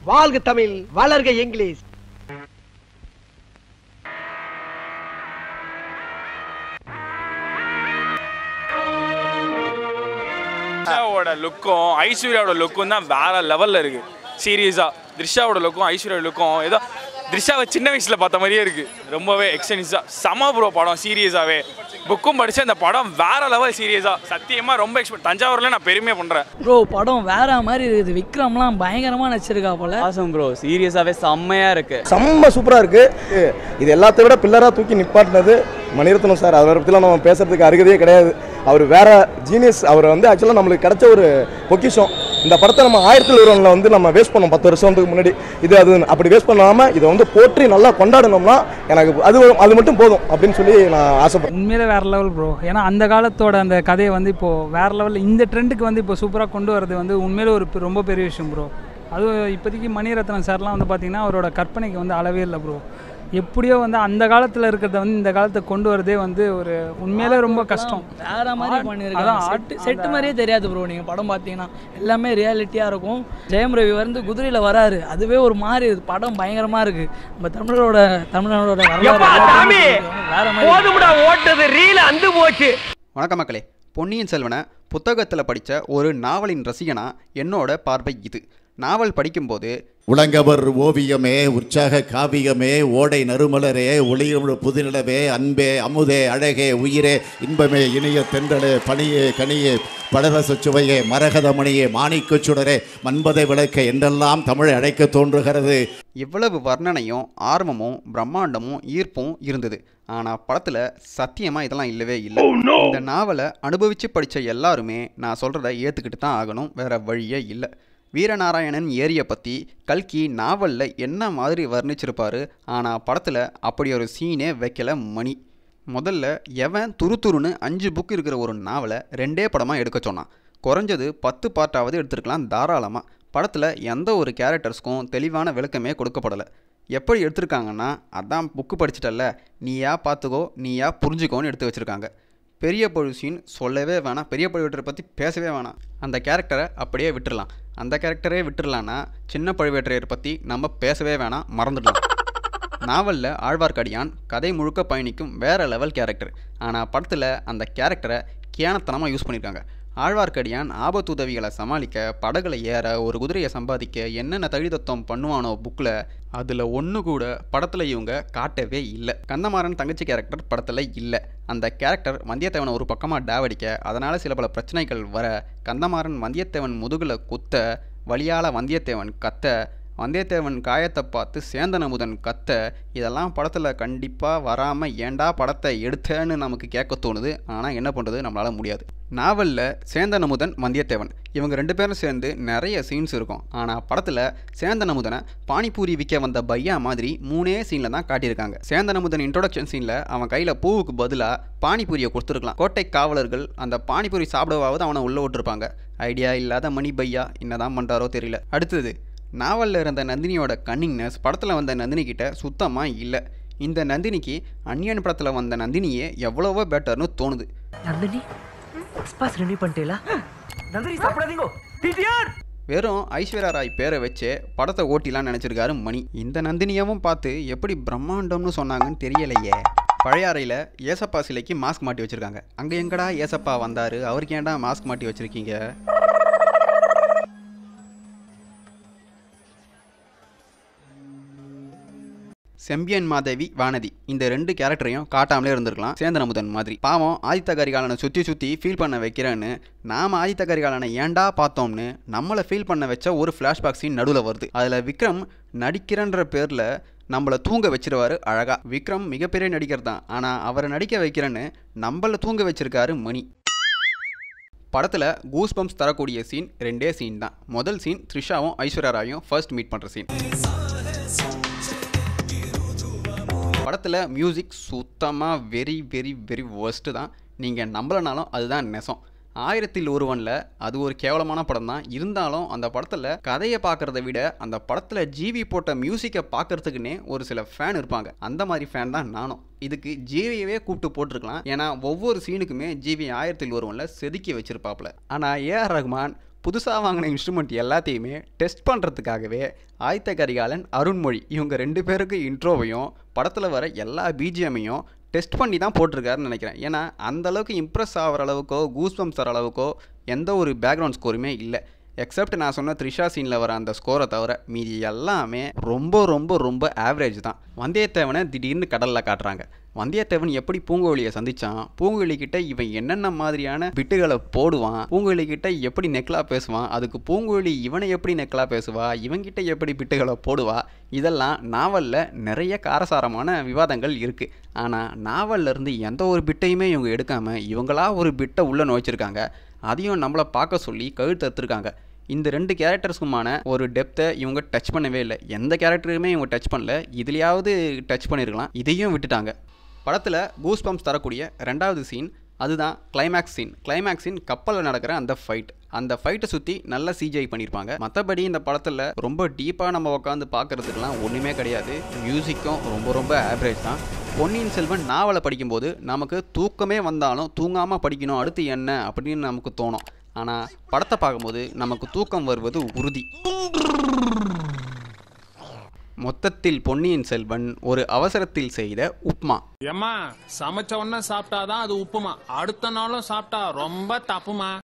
வாழ்க தமிழ் வளர்க இங்கிலீஷ் த்ரிஷாவோட லுக்கும் ஐஸ்வர்யாவோட லுக்கும் தான் வேற லெவல்ல இருக்கு சீரியஸா த்ரிஷாவோட லுக்கும் ஐஸ்வர்யா லுக்கும் ஏதோ த்ரிஷாவை சின்ன வயசுல பார்த்த மாதிரியே இருக்கு ரொம்பவே எக்ஸ்டென்ஸா சம ப்ரோ படம் சீரியஸாவே புக்கும் படிச்சு அந்த படம் வேற லெவல் சீரியஸா சத்தியமா ரொம்ப எக்ஸ்பெக்ட் தஞ்சாவூர்ல நான் பெருமையா பண்றேன் ப்ரோ படம் வேற மாதிரி இருக்குது விக்ரம்லாம் பயங்கரமாக நடிச்சிருக்கா போல ஆசம் ப்ரோ சீரியஸாகவே செம்மையாக இருக்கு செம்ம சூப்பராக இருக்குது இது எல்லாத்தை விட பில்லராக தூக்கி நிப்பாட்டினது மணிரத்னம் சார் அவரை பற்றிலாம் நம்ம பேசுறதுக்கு அருகதையே கிடையாது அவர் வேற ஜீனியஸ் அவர் வந்து ஆக்சுவலாக நம்மளுக்கு கிடைச்ச ஒரு பொக்கிஷம் இந்த படத்தை நம்ம ஆயிரத்தில் ஒருவனில் வந்து நம்ம வேஸ்ட் பண்ணோம் பத்து வருஷத்துக்கு முன்னாடி இது அது அப்படி வேஸ்ட் பண்ணாமல் இதை வந்து போற்றி நல்லா கொண்டாடணும்னா எனக்கு அது அது மட்டும் போதும் அப்படின்னு சொல்லி நான் ஆசைப்படுறேன் உண்மையிலே வேற லெவல் ப்ரோ ஏன்னா அந்த காலத்தோட அந்த கதையை வந்து இப்போ வேற லெவல் இந்த ட்ரெண்டுக்கு வந்து இப்போ சூப்பராக கொண்டு வரது வந்து உண்மையிலே ஒரு பெ- ரொம்ப பெரிய விஷயம் ப்ரோ அதுவும் இப்போதைக்கு மணிரத்னம் சார்லாம் வந்து பார்த்தீங்கன்னா அவரோட கற்பனைக்கு வந்து அளவே இல்லை ப்ரோ எப்படியோ வந்து அந்த காலத்தில் இருக்கிறத வந்து இந்த காலத்தை கொண்டு வரதே வந்து ஒரு உண்மையிலே ரொம்ப கஷ்டம் வேற மாதிரி அதான் பண்ணியிருக்காங்க art- செட்டு செட்டு மாதிரியே தெரியாது ப்ரோ நீங்கள் படம் பார்த்தீங்கன்னா எல்லாமே ரியாலிட்டியாக இருக்கும் ஜெயம் ரவி வந்து குதிரையில் வராரு அதுவே ஒரு மாதிரி இருக்கு. படம் பயங்கரமாக இருக்குது நம்ம தமிழரோட தமிழரோட வரலாறு எப்பா எல்லாத்தையுமே சாமி சொல்லியிருக்காங்க. வேற மாதிரி போதுமுடா ஓட்டது ரீல அந்து போச்சு வணக்கம் மக்களே பொன்னியின் செல்வனை புத்தகத்தில் படித்த ஒரு நாவலின் ரசிகனா என்னோட பார்வை இது நாவல் படிக்கும்போது உலங்கவர் ஓவியமே உற்சாக காவியமே ஓடை நறுமலரே ஒளியுமிழ் புதுநிலவே அன்பே அமுதே அழகே உயிரே இன்பமே இனிய தென்றலே பனியே கனியே படரச சுவையே மரகதமணியே மாணிக்கச் சுடரே மன்பதை விளக்க என்றெல்லாம் தமிழை அழைக்க தோன்றுகிறது இவ்வளவு வர்ணனையும் ஆர்வமும் பிரம்மாண்டமும் ஈர்ப்பும் இருந்தது ஆனால் படத்தில் சத்தியமாக இதெல்லாம் இல்லவே இல்லை இந்த நாவலை அனுபவித்து படித்த எல்லாருமே நான் சொல்கிறத ஏற்றுக்கிட்டு தான் ஆகணும் வேற வழியே இல்லை வீரநாராயணன் ஏரியை பற்றி கல்கி நாவலில் என்ன மாதிரி வர்ணிச்சிருப்பாரு ஆனால் படத்தில் அப்படி ஒரு சீனே வைக்கல மணி முதல்ல எவன் துரு துருன்னு அஞ்சு புக் இருக்கிற ஒரு நாவலை ரெண்டே படமாக எடுக்க சொன்னான் குறைஞ்சது பத்து பார்ட்டாவது எடுத்திருக்கலாம் தாராளமாக படத்தில் எந்த ஒரு கேரக்டர்ஸ்க்கும் தெளிவான விளக்கமே கொடுக்கப்படலை எப்படி எடுத்திருக்காங்கன்னா அதான் புக்கு படிச்சிட்டல்ல நீயா பார்த்துக்கோ நீயா புரிஞ்சுக்கோன்னு எடுத்து வச்சுருக்காங்க பெரிய பழுசின்னு சொல்லவே வேணாம் பெரிய பழுவேட்டரை பற்றி பேசவே வேணாம் அந்த கேரக்டரை அப்படியே விட்டுறலாம் அந்த கேரக்டரே விட்டுறலான்னா சின்ன பழுவேட்டரையர் பற்றி நம்ம பேசவே வேணாம் மறந்துடலாம் நாவலில் ஆழ்வார்க்கடியான் கதை முழுக்க பயணிக்கும் வேற லெவல் கேரக்டர் ஆனால் படத்தில் அந்த கேரக்டரை கேனத்தனமாக யூஸ் பண்ணியிருக்காங்க ஆழ்வார்க்கடியான் ஆபத்துதவிகளை சமாளிக்க படகுல ஏற ஒரு குதிரையை சம்பாதிக்க என்னென்ன தகுதித்தம் பண்ணுவானோ புக்கில் அதில் ஒன்று கூட படத்தில் இவங்க காட்டவே இல்லை கந்தமாறன் தங்கச்சி கேரக்டர் படத்தில் இல்லை அந்த கேரக்டர் வந்தியத்தேவனை ஒரு பக்கமாக டேவடிக்க அதனால் சில பல பிரச்சனைகள் வர கந்தமாறன் வந்தியத்தேவன் முதுகில் குத்த வழியால் வந்தியத்தேவன் கத்த வந்தியத்தேவன் காயத்தை பார்த்து சேந்தனமுதன் கத்த இதெல்லாம் படத்தில் கண்டிப்பாக வராமல் ஏன்டா படத்தை எடுத்தேன்னு நமக்கு கேட்க தோணுது ஆனால் என்ன பண்ணுறது நம்மளால் முடியாது நாவலில் சேந்தனமுதன் வந்தியத்தேவன் இவங்க ரெண்டு பேரும் சேர்ந்து நிறைய சீன்ஸ் இருக்கும் ஆனால் படத்தில் சேந்தனமுதனை பானிபூரி விற்க வந்த பையா மாதிரி மூணே சீனில் தான் காட்டியிருக்காங்க சேந்தனமுதன் இன்ட்ரோடக்ஷன் சீனில் அவன் கையில் பூவுக்கு பதிலாக பானிபூரியை கொடுத்துருக்கலாம் கோட்டை காவலர்கள் அந்த பானிபூரி சாப்பிடவாவது அவனை உள்ளே விட்டுருப்பாங்க ஐடியா இல்லாத மணி பையா என்னதான் பண்ணுறாரோ தெரியல அடுத்தது நாவலில் இருந்த நந்தினியோட கன்னிங்னஸ் படத்தில் வந்த நந்தினி கிட்ட சுத்தமாக இல்லை இந்த நந்தினிக்கு அன்னியன் படத்தில் வந்த நந்தினியே எவ்வளவோ பெட்டர்னு தோணுது நந்தினி எக்ஸ்பாஸ் ரெடி பண்ணிட்டீங்களா நந்தினி சாப்பிடாதீங்க டிடிஆர் வெறும் ஐஸ்வர்யா ராய் பேரை வச்சு படத்தை ஓட்டிலாம் நினச்சிருக்காரு மணி இந்த நந்தினியவும் பார்த்து எப்படி பிரம்மாண்டம்னு சொன்னாங்கன்னு தெரியலையே பழைய அறையில் ஏசப்பா சிலைக்கு மாஸ்க் மாட்டி வச்சுருக்காங்க அங்கே எங்கடா ஏசப்பா வந்தார் அவருக்கு ஏன்டா மாஸ்க் மாட்டி வச்சுருக்கீங்க செம்பியன் மாதேவி வானதி இந்த ரெண்டு கேரக்டரையும் காட்டாமலே இருந்திருக்கலாம் சேந்தனமுதன் மாதிரி பாவம் ஆதித்த கரிகாலனை சுற்றி சுற்றி ஃபீல் பண்ண வைக்கிறேன்னு நாம் ஆதித்த கரிகாலனை ஏன்டா பார்த்தோம்னு நம்மளை ஃபீல் பண்ண வச்ச ஒரு ஃப்ளாஷ்பேக் சீன் நடுவில் வருது அதில் விக்ரம் நடிக்கிறன்ற பேரில் நம்மளை தூங்க வச்சிருவாரு அழகா விக்ரம் மிகப்பெரிய நடிகர் தான் ஆனால் அவரை நடிக்க வைக்கிறேன்னு நம்மளை தூங்க வச்சிருக்காரு மணி படத்தில் கூஸ் பம்ப்ஸ் தரக்கூடிய சீன் ரெண்டே சீன் தான் முதல் சீன் த்ரிஷாவும் ஐஸ்வர்யா ராயும் ஃபர்ஸ்ட் மீட் பண்ணுற சீன் படத்தில் மியூசிக் சுத்தமாக வெரி வெரி வெரி ஒர்ஸ்ட்டு தான் நீங்கள் நம்பலனாலும் அதுதான் நெசம் ஆயிரத்தில் ஒருவனில் அது ஒரு கேவலமான படம் தான் இருந்தாலும் அந்த படத்தில் கதையை பார்க்குறத விட அந்த படத்தில் ஜிவி போட்ட மியூசிக்கை பார்க்கறதுக்குன்னே ஒரு சில ஃபேன் இருப்பாங்க அந்த மாதிரி ஃபேன் தான் நானும் இதுக்கு ஜிவியவே கூப்பிட்டு போட்டிருக்கலாம் ஏன்னா ஒவ்வொரு சீனுக்குமே ஜிவி ஆயிரத்தில் ஒருவனில் செதுக்கி வச்சிருப்பாப்புல ஆனால் ஏஆர் ரஹ்மான் புதுசாக வாங்கின இன்ஸ்ட்ருமெண்ட் எல்லாத்தையுமே டெஸ்ட் பண்ணுறதுக்காகவே ஆயத்த கரிகாலன் அருண்மொழி இவங்க ரெண்டு பேருக்கு இன்ட்ரோவையும் படத்தில் வர எல்லா பிஜிஎம்மையும் டெஸ்ட் பண்ணி தான் போட்டிருக்காருன்னு நினைக்கிறேன் ஏன்னா அந்த அளவுக்கு இம்ப்ரெஸ் ஆகிற அளவுக்கோ கூஸ்பம்ஸ் தர அளவுக்கோ எந்த ஒரு பேக்ரவுண்ட் ஸ்கோருமே இல்லை எக்ஸப்ட் நான் சொன்ன த்ரிஷா சீனில் வர அந்த ஸ்கோரை தவிர மீதி எல்லாமே ரொம்ப ரொம்ப ரொம்ப ஆவரேஜ் தான் வந்தியத்தேவனை திடீர்னு கடலில் காட்டுறாங்க வந்தியத்தேவன் எப்படி பூங்குழலியை சந்திச்சான் பூங்குழலி கிட்ட இவன் என்னென்ன மாதிரியான பிட்டுகளை போடுவான் பூங்குழலி கிட்ட எப்படி நெக்லா பேசுவான் அதுக்கு பூங்குழலி இவனை எப்படி நெக்லா பேசுவா இவன்கிட்ட எப்படி பிட்டுகளை போடுவா இதெல்லாம் நாவலில் நிறைய காரசாரமான விவாதங்கள் இருக்குது ஆனால் நாவல்ல இருந்து எந்த ஒரு பிட்டையுமே இவங்க எடுக்காமல் இவங்களா ஒரு பிட்டை உள்ளே நுழைச்சிருக்காங்க அதையும் நம்மளை பார்க்க சொல்லி கழுத்து எடுத்திருக்காங்க இந்த ரெண்டு கேரக்டர்ஸுக்குமான ஒரு டெப்த்தை இவங்க டச் பண்ணவே இல்லை எந்த கேரக்டருமே இவங்க டச் பண்ணல இதுலையாவது டச் பண்ணியிருக்கலாம் இதையும் விட்டுட்டாங்க படத்தில் கூஸ் பம்ப்ஸ் தரக்கூடிய ரெண்டாவது சீன் அதுதான் கிளைமேக்ஸ் சீன் கிளைமேக்ஸ் சீன் கப்பலில் நடக்கிற அந்த ஃபைட் அந்த ஃபைட்டை சுற்றி நல்ல சிஜிஐ பண்ணியிருப்பாங்க மற்றபடி இந்த படத்தில் ரொம்ப டீப்பாக நம்ம உட்காந்து பார்க்குறதுக்கெலாம் ஒன்றுமே கிடையாது மியூசிக்கும் ரொம்ப ரொம்ப ஆவரேஜ் தான் பொன்னியின் செல்வன் நாவலை படிக்கும்போது நமக்கு தூக்கமே வந்தாலும் தூங்காமல் படிக்கணும் அடுத்து என்ன அப்படின்னு நமக்கு தோணும் ஆனால் படத்தை பார்க்கும்போது நமக்கு தூக்கம் வருவது உறுதி மொத்தத்தில் பொன்னியின் செல்வன் ஒரு அவசரத்தில் செய்த உப்மா ஏம்மா சமைச்ச உடனே சாப்பிட்டாதான் அது உப்புமா அடுத்த நாளும் சாப்பிட்டா ரொம்ப தப்புமா